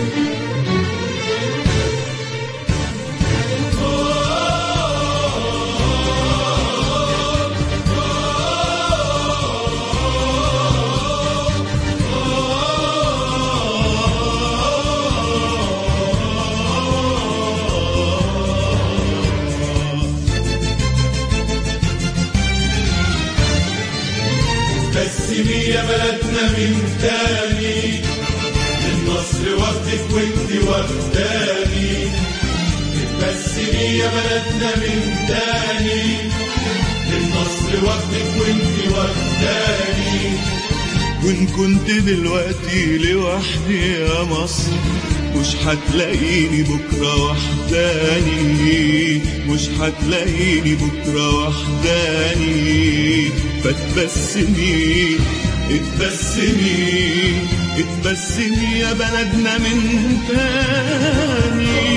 بسمي يا بلدنا من تاني من مصر واخدك وانت واخداني بتبسمي يا بلدنا من تاني من مصر واخدك وانت واخداني وإن كنت دلوقتي لوحدي يا مصر مش هتلاقيني بكرة وحداني مش هتلاقيني بكرة وحداني فتبسمي اتبسمي اتبسمي يا بلدنا من تاني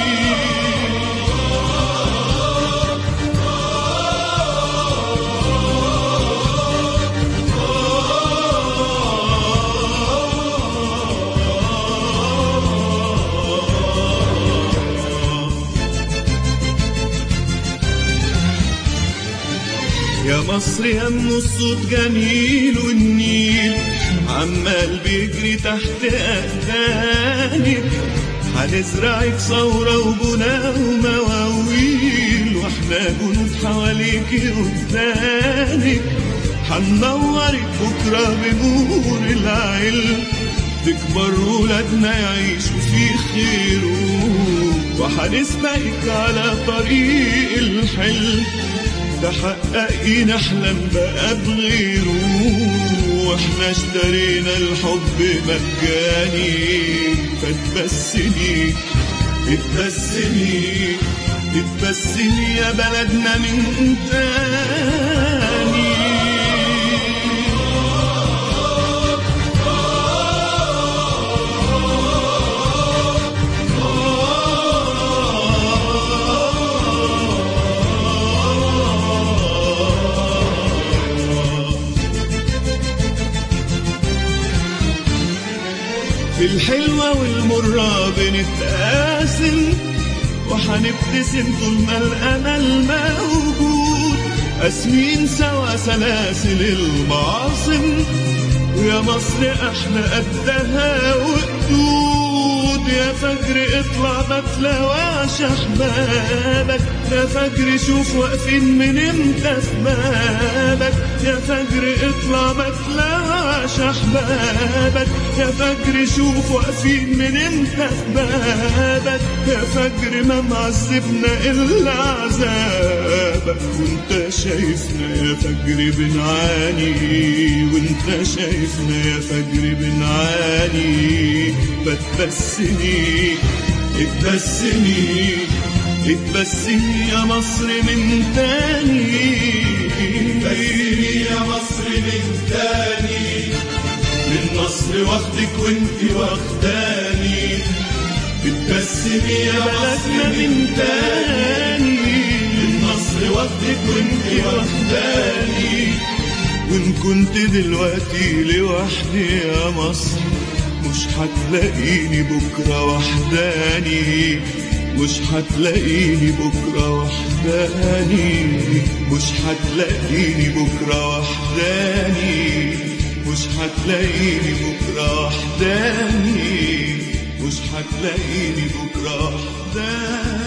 يا مصر يا ام الصوت جميل والنيل عمال بيجري تحت اقدامك هنزرعك ثورة وبناء ومواويل واحنا جنود حواليك قدامك هننورك بكرة بنور العلم تكبر ولادنا يعيشوا في خير وهنسبقك على طريق الحلم تحققي نحلم بقى بغيره واحنا اشترينا الحب مجاني فتبسمي اتبسمي اتبسمي يا بلدنا من تاني في الحلوة والمرة بنتقاسم وحنبتسم طول ما الأمل موجود قاسمين سوا سلاسل المعاصم ويا مصر احنا قدها وقدود يا فجر اطلع ما تلاواش احبابك يا فجر شوف واقفين من امتى في بابك يا فجر اطلع ما تلاواش احبابك يا فجر شوف واقفين من امتى في بابك يا فجر ما معذبنا الا عذابك وانت شايفنا يا فجر بنعاني وانت شايفنا يا فجر بنعاني فتبسمي اتبسمي اتبسمي يا مصر من تاني بسمي يا مصر من تاني من مصر واخدك وانت واخداني بتبسمي يا مصر بلدنا من من تاني تاني من مصر واخدك وانت واخداني وان كنت دلوقتي لوحدي يا مصر مش هتلاقيني بكرة وحداني مش هتلاقيني بكرة وحداني مش هتلاقيني بكرة وحداني مش هتلاقيني بكرة وحداني مش هتلاقيني بكرة وحداني